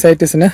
അപ്പൻഡിസൈറ്റിസിന്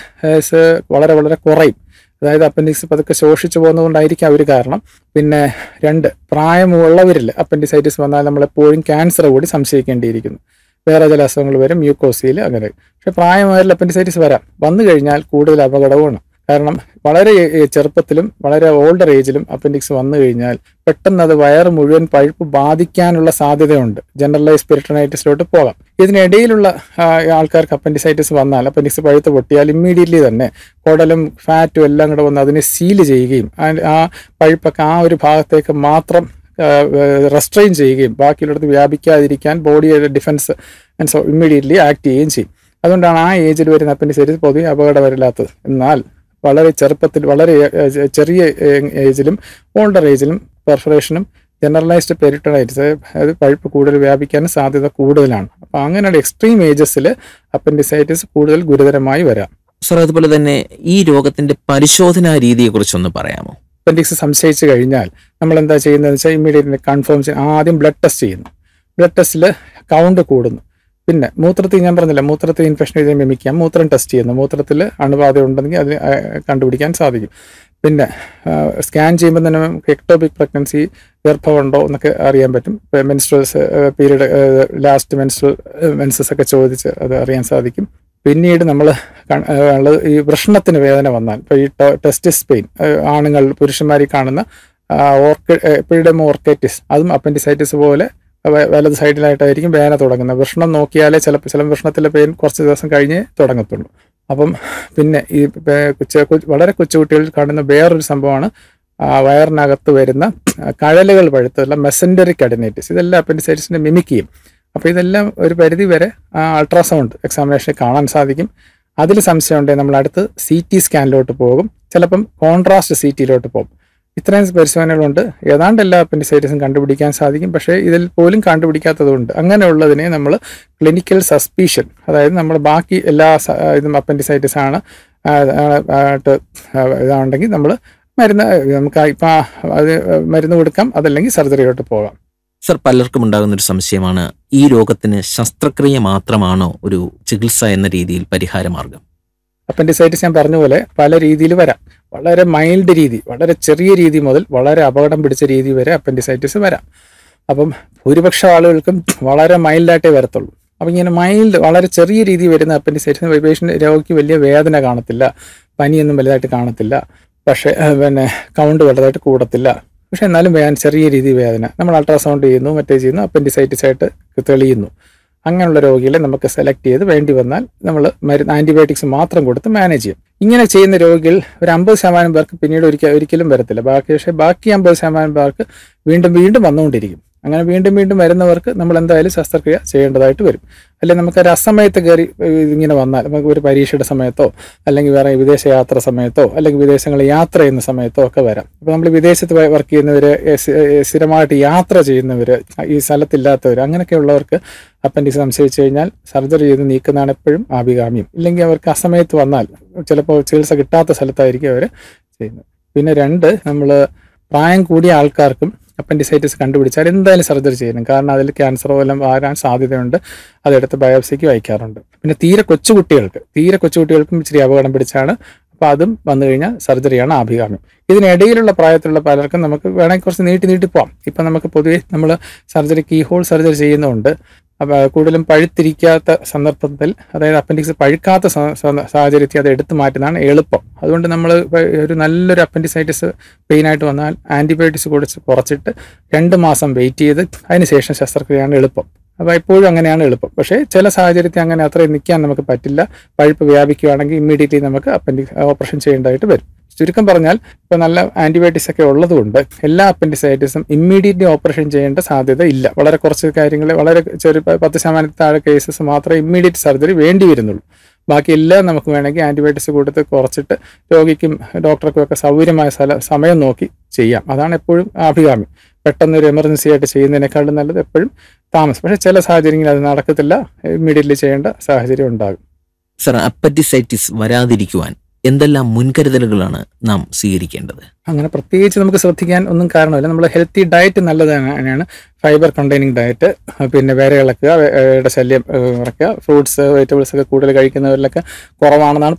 വളരെ വളരെ കുറയും അതായത് അപ്പൻഡിക്സ് പതുക്കെ ശോഷിച്ചു പോകുന്നതുകൊണ്ടായിരിക്കാം ഒരു കാരണം പിന്നെ രണ്ട് പ്രായമുള്ളവരിൽ അപ്പൻഡിസൈറ്റിസ് വന്നാൽ നമ്മളെപ്പോഴും ക്യാൻസർ കൂടി സംശയിക്കേണ്ടിയിരിക്കുന്നു വേറെ ചില അസുഖങ്ങൾ വരും മ്യൂക്കോസിയിൽ അങ്ങനെ പക്ഷെ പ്രായമായാലും അപ്പൻഡിസൈറ്റിസ് വരാം വന്നു കഴിഞ്ഞാൽ കൂടുതൽ അപകടവുമാണ് കാരണം വളരെ ഏ- ചെറുപ്പത്തിലും വളരെ ഓൾഡർ ഏജിലും അപ്പൻഡിക്സ് വന്നു കഴിഞ്ഞാൽ പെട്ടെന്ന് അത് വയറ് മുഴുവൻ പഴുപ്പ് ബാധിക്കാനുള്ള സാധ്യതയുണ്ട് ജനറലൈസ് പെരിട്ടണൈറ്റിസിലോട്ട് പോകാം ഇതിനിടയിലുള്ള ആ, ആൾക്കാർക്ക് അപ്പൻഡിസൈറ്റിസ് വന്നാൽ അപ്പൻഡിക്സ് പഴുത്ത് പൊട്ടിയാൽ ഇമ്മീഡിയറ്റ്ലി തന്നെ കുടലും ഫാറ്റും എല്ലാം കൂടെ വന്ന് അതിനെ സീൽ ചെയ്യുകയും ആ- ആ പഴുപ്പൊക്കെ ആ ഒരു ഭാഗത്തേക്ക് മാത്രം റെസ്ട്രെയിൻ ചെയ്യുകയും ബാക്കിയുള്ളിടത്ത് വ്യാപിക്കാതിരിക്കാൻ ബോഡിയുടെ defence and so immediately act ചെയ്യുകയും ചെയ്യും അതുകൊണ്ടാണ് ആ ഏജിൽ വരുന്ന അപ്പൻഡിസൈറ്റിസ് പൊതുവെ അപകടമില്ലാത്തത് എന്നാൽ വളരെ ചെറുപ്പത്തിൽ വളരെ ഏ- ചെറിയ ഏജിലും ഓൾഡർ ഏജിലും പെർഫറേഷനും ജനറലൈസ്ഡ് പെരിട്ടണൈറ്റിസ് അത് പഴുപ്പ് കൂടുതൽ വ്യാപിക്കാൻ സാധ്യത കൂടുതലാണ് അപ്പോൾ അങ്ങനെയുള്ള എക്സ്ട്രീം ഏജസിൽ അപ്പൻഡിസൈറ്റിസ് കൂടുതൽ ഗുരുതരമായി വരാം സർ അതുപോലെ തന്നെ ഈ രോഗത്തിന്റെ പരിശോധനാ രീതിയെക്കുറിച്ചൊന്ന് പറയാമോ അപ്പൻഡിക്സ് സംശയിച്ചു കഴിഞ്ഞാൽ നമ്മൾ എന്താ ചെയ്യുന്നതെന്ന് വെച്ചാൽ ഇമ്മീഡിയറ്റ്ലി കൺഫേം ചെയ്യും ആദ്യം ബ്ലഡ് ടെസ്റ്റ് ചെയ്യുന്നു ബ്ലഡ് ടെസ്റ്റിൽ കൗണ്ട് കൂടുന്നു പിന്നെ മൂത്രത്തിൽ ഞാൻ പറഞ്ഞില്ല മൂത്രത്തിൽ ഇൻഫെക്ഷൻ ചെയ്ത് മിമിക്കാം മൂത്രം ടെസ്റ്റ് ചെയ്യുന്നു മൂത്രത്തിൽ അണുബാധ ഉണ്ടെങ്കിൽ അത് ആ, കണ്ടുപിടിക്കാൻ സാധിക്കും പിന്നെ സ്കാൻ ചെയ്യുമ്പോൾ തന്നെ എക്ടോപിക് പ്രഗ്നൻസി ഗർഭമുണ്ടോ എന്നൊക്കെ അറിയാൻ പറ്റും menstruals period last menstrual menses ഒക്കെ ചോദിച്ച് അത് അറിയാൻ സാധിക്കും പിന്നീട് നമ്മൾ ഉള്ളത് ഈ വൃഷണത്തിന് വേദന വന്നാൽ ഇപ്പോൾ ഈ ടെസ്റ്റിസ് പെയിൻ ആണുങ്ങൾ പുരുഷന്മാരിൽ കാണുന്ന ഓർക്ക എപ്പിഡമോ ഓർക്കൈറ്റിസ് അതും അപ്പൻഡിസൈറ്റിസ് പോലെ വ- വലത് സൈഡിലായിട്ടായിരിക്കും വേദന തുടങ്ങുന്നത് വൃഷണം നോക്കിയാലേ ചിലപ്പോൾ ചില വൃഷണത്തിലെ പെയിൻ കുറച്ച് ദിവസം കഴിഞ്ഞേ തുടങ്ങത്തുള്ളൂ അപ്പം പിന്നെ ഈ പേ- കൊച്ചു- കൊച്ചു- വളരെ കൊച്ചുകുട്ടികളിൽ കാണുന്ന വേറൊരു സംഭവമാണ് ആ, വയറിനകത്ത് വരുന്ന കഴലുകൾ പഴുത്തുള്ള മെസൻഡറിക് അഡിനൈറ്റിസ് ഇതെല്ലാം അപ്പൻഡിസൈറ്റിസിനെ മിമിക് ചെയ്യും അപ്പോൾ ഇതെല്ലാം ഒരു പരിധി വരെ അൾട്രാസൗണ്ട് എക്സാമിനേഷനിൽ കാണാൻ സാധിക്കും അതിൽ സംശയം ഉണ്ടെങ്കിൽ നമ്മൾ അടുത്ത് സി ടി സ്കാനിലോട്ട് പോകും ചിലപ്പം കോൺട്രാസ്റ്റ് സി ടിയിലോട്ട് പോകും ഇത്രയും പരിശോധനകളുണ്ട് ഏതാണ്ട് എല്ലാ അപ്പൻഡിസൈറ്റിസും കണ്ടുപിടിക്കാൻ സാധിക്കും പക്ഷേ ഇതിൽ പോലും കണ്ടുപിടിക്കാത്തതുണ്ട് അങ്ങനെയുള്ളതിനെ നമ്മൾ ക്ലിനിക്കൽ സസ്പീഷൻ അതായത് നമ്മൾ ബാക്കി എല്ലാ സ- ഇതും അപ്പൻഡിസൈറ്റിസ് ആണ് ആ, ആ, ആയിട്ട് ഇതാണെങ്കിൽ നമ്മൾ മരുന്ന് നമുക്ക് ഇപ്പം അത് മരുന്ന് കൊടുക്കാം അതല്ലെങ്കിൽ സർജറിയിലോട്ട് പോകാം സർ പലർക്കും ഉണ്ടാകുന്ന ഒരു സംശയമാണ് ഈ രോഗത്തിന് ശസ്ത്രക്രിയ മാത്രമാണോ ഒരു ചികിത്സ എന്ന രീതിയിൽ പരിഹാരമാർഗം അപ്പൻഡിസൈറ്റിസ് ഞാൻ പറഞ്ഞ പോലെ പല രീതിയിൽ വരാം വളരെ മൈൽഡ് രീതി വളരെ ചെറിയ രീതി മുതൽ വളരെ അപകടം പിടിച്ച രീതി വരെ അപ്പൻഡിസൈറ്റിസ് വരാം അപ്പം ഭൂരിപക്ഷം ആളുകൾക്കും വളരെ മൈൽഡായിട്ടേ വരത്തുള്ളൂ അപ്പം ഇങ്ങനെ മൈൽഡ് വളരെ ചെറിയ രീതി വരുന്ന അപ്പൻഡിസൈറ്റിസ് പേഷ്യൻ്റ് രോഗിക്ക് വലിയ വേദന കാണത്തില്ല പനിയൊന്നും വലുതായിട്ട് കാണത്തില്ല പക്ഷേ ഏഹ്, പിന്നെ കൗണ്ട് വലുതായിട്ട് കൂടത്തില്ല പക്ഷെ എന്നാലും വേദന ചെറിയ രീതി വേദന നമ്മൾ അൾട്രാസൗണ്ട് ചെയ്യുന്നു മറ്റേ ചെയ്യുന്നു അപ്പൻഡിസൈറ്റിസ് ആയിട്ട് തെളിയുന്നു അങ്ങനെയുള്ള രോഗികളെ നമുക്ക് സെലക്ട് ചെയ്ത് വേണ്ടി വന്നാൽ നമ്മൾ മരുന്ന് ആന്റിബയോട്ടിക്സ് മാത്രം കൊടുത്ത് മാനേജ് ചെയ്യും ഇങ്ങനെ ചെയ്യുന്ന രോഗികൾ ഒരു അമ്പത് ശതമാനം പേർക്ക് പിന്നീട് ഒരിക്കൽ ഒരിക്കലും വരത്തില്ല ബാക്കി പക്ഷേ ബാക്കി അമ്പത് ശതമാനം പേർക്ക് വീണ്ടും വീണ്ടും വന്നുകൊണ്ടിരിക്കും അങ്ങനെ വീണ്ടും വീണ്ടും വരുന്നവർക്ക് നമ്മൾ എന്തായാലും ശസ്ത്രക്രിയ ചെയ്യേണ്ടതായിട്ട് വരും അല്ലെങ്കിൽ നമുക്ക് ഒരു അസമയത്ത് കയറി ഏഹ്, ഇതിങ്ങനെ വന്നാൽ നമുക്ക് ഒരു പരീക്ഷയുടെ സമയത്തോ അല്ലെങ്കിൽ വേറെ വിദേശ യാത്ര സമയത്തോ അല്ലെങ്കിൽ വിദേശങ്ങളിൽ യാത്ര ചെയ്യുന്ന സമയത്തോ ഒക്കെ വരാം അപ്പോൾ നമ്മൾ വിദേശത്ത് വർക്ക് ചെയ്യുന്നവർ സ്ഥിരമായിട്ട് യാത്ര ചെയ്യുന്നവർ ഈ സ്ഥലത്തില്ലാത്തവർ അങ്ങനെയൊക്കെയുള്ളവർക്ക് അപ്പൻഡിക്സ് സംശയിച്ചു കഴിഞ്ഞാൽ സർജറി ചെയ്ത് നീക്കുന്നതാണ് എപ്പോഴും ആഭികാമ്യം ഇല്ലെങ്കിൽ അവർക്ക് അസമയത്ത് വന്നാൽ ചിലപ്പോൾ ചികിത്സ കിട്ടാത്ത സ്ഥലത്തായിരിക്കും അവർ ചെയ്യുന്നത് പിന്നെ രണ്ട് നമ്മൾ പ്രായം കൂടിയ ആൾക്കാർക്കും അപ്പൻഡിസൈറ്റിസ് കണ്ടുപിടിച്ചാൽ എന്തായാലും സർജറി ചെയ്യണം കാരണം അതിൽ ക്യാൻസറോ എല്ലാം വരാൻ സാധ്യതയുണ്ട് അതെടുത്ത് ബയോപ്സിക്ക് അയക്കാറുണ്ട് പിന്നെ തീരെ കൊച്ചുകുട്ടികൾക്ക് തീരെ കൊച്ചുകുട്ടികൾക്കും ഇച്ചിരി അപകടം പിടിച്ചാണ് അപ്പോൾ അതും വന്നു കഴിഞ്ഞാൽ സർജറിയാണ് ആഭികാമ്യം ഇതിനിടയിലുള്ള പ്രായത്തിലുള്ള പലർക്കും നമുക്ക് വേണമെങ്കിൽ കുറച്ച് നീട്ടി നീട്ടി പോവാം ഇപ്പം നമുക്ക് പൊതുവേ നമ്മൾ സർജറി കീ ഹോൾ സർജറി ചെയ്യുന്നുണ്ട് അപ്പോൾ കൂടുതലും പഴുത്തിരിക്കാത്ത സന്ദർഭത്തിൽ അതായത് അപ്പൻഡിക്സ് പഴുക്കാത്ത സ- സ- സാഹചര്യത്തിൽ അത് എടുത്തു മാറ്റുന്നതാണ് എളുപ്പം അതുകൊണ്ട് നമ്മൾ ഒരു നല്ലൊരു അപ്പൻഡിസൈറ്റിസ് പെയിനായിട്ട് വന്നാൽ ആൻറ്റിബയോട്ടിക്സ് കൊടുത്ത് കുറച്ചിട്ട് രണ്ട് മാസം വെയിറ്റ് ചെയ്ത് അതിനുശേഷം ശസ്ത്രക്രിയയാണ് എളുപ്പം അപ്പോൾ എപ്പോഴും അങ്ങനെയാണ് എളുപ്പം പക്ഷേ ചില സാഹചര്യത്തിൽ അങ്ങനെ അത്രയും നിൽക്കാൻ നമുക്ക് പറ്റില്ല പഴുപ്പ് വ്യാപിക്കുകയാണെങ്കിൽ ഇമ്മീഡിയറ്റ്ലി നമുക്ക് അപ്പൻഡിക്സ് ഓപ്പറേഷൻ ചെയ്യേണ്ടതായിട്ട് വരും ചുരുക്കം പറഞ്ഞാൽ ഇപ്പോൾ നല്ല ആൻറ്റിബയോട്ടിക്സ് ഒക്കെ ഉള്ളതുകൊണ്ട് എല്ലാ അപ്പൻഡിസൈറ്റിസും ഇമ്മീഡിയറ്റ്ലി ഓപ്പറേഷൻ ചെയ്യേണ്ട സാധ്യത ഇല്ല വളരെ കുറച്ച് കാര്യങ്ങൾ വളരെ ചെറിയ പ- പത്ത് ശതമാനത്തിൽ താഴെ കേസസ് മാത്രമേ ഇമ്മീഡിയറ്റ് സർജറി വേണ്ടി വരുന്നുള്ളൂ ബാക്കി എല്ലാം നമുക്ക് വേണമെങ്കിൽ ആൻറ്റിബയോട്ടിക്സ് കൊടുത്ത് കുറച്ചിട്ട് രോഗിക്കും ഡോക്ടർക്കും ഒക്കെ സൗകര്യമായ സ്ഥല സമയം നോക്കി ചെയ്യാം അതാണ് എപ്പോഴും ആഭികാമ്യം പെട്ടെന്ന് ഒരു എമർജൻസി ആയിട്ട് ചെയ്യുന്നതിനേക്കാളും നല്ലത് എപ്പോഴും താമസം പക്ഷേ ചില സാഹചര്യങ്ങളിൽ അത് നടക്കത്തില്ല ഇമ്മീഡിയറ്റ്ലി ചെയ്യേണ്ട സാഹചര്യം ഉണ്ടാകും സർ അപ്പറ്റിസൈറ്റിസ് വരാതിരിക്കുവാൻ എന്തെല്ലാം മുൻകരുതലുകളാണ് നാം സ്വീകരിക്കേണ്ടത് അങ്ങനെ പ്രത്യേകിച്ച് നമുക്ക് ശ്രദ്ധിക്കാൻ ഒന്നും കാരണമില്ല നമ്മൾ ഹെൽത്തി ഡയറ്റ് നല്ലതാണ് ഫൈബർ കണ്ടെയ്നിങ് ഡയറ്റ് പിന്നെ വേറെ ഇളക്കുക വേറെ ശല്യം ഏഹ്, കുറയ്ക്കുക ഫ്രൂട്ട്സ് വെജിറ്റബിൾസ് ഒക്കെ കൂടുതൽ കഴിക്കുന്നവരിലൊക്കെ കുറവാണെന്നാണ്